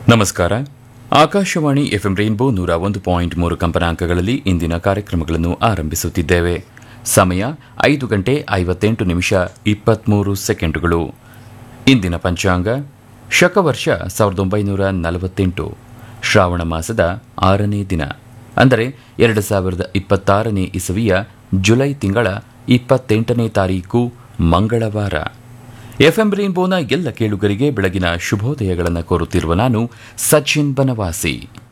ನಮಸ್ಕಾರ Akashvani FM rainbow ನೂರ ಒಂದು ಪಾಯಿಂಟ್ ಮೂರು ಕಂಪನಾಂಕಗಳಲ್ಲಿ ಇಂದಿನ ಕಾರ್ಯಕ್ರಮಗಳನ್ನು ಆರಂಭಿಸುತ್ತಿದ್ದೇವೆ ಸಮಯ ಐದು ಗಂಟೆ ಐವತ್ತೆಂಟು ನಿಮಿಷ ಇಪ್ಪತ್ತ್ಮೂರು ಸೆಕೆಂಡುಗಳು ಇಂದಿನ ಪಂಚಾಂಗ ಶಕವರ್ಷ ಸಾವಿರದ ಒಂಬೈನೂರ ನಲವತ್ತೆಂಟು ಶ್ರಾವಣ ಮಾಸದ ಆರನೇ ದಿನ ಅಂದರೆ ಎರಡು ಸಾವಿರದ ಇಪ್ಪತ್ತಾರನೇ ಇಸವಿಯ ಜುಲೈ ತಿಂಗಳ ಇಪ್ಪತ್ತೆಂಟನೇ ತಾರೀಕು ಮಂಗಳವಾರ ಎಫ್ಎಂ ರೈನ್ಬೋನ ಎಲ್ಲ ಕೇಳುಗರಿಗೆ ಬೆಳಗಿನ ಶುಭೋದಯಗಳನ್ನು ಕೋರುತ್ತಿರುವ ನಾನು ಸಚಿನ್ ಬನವಾಸಿ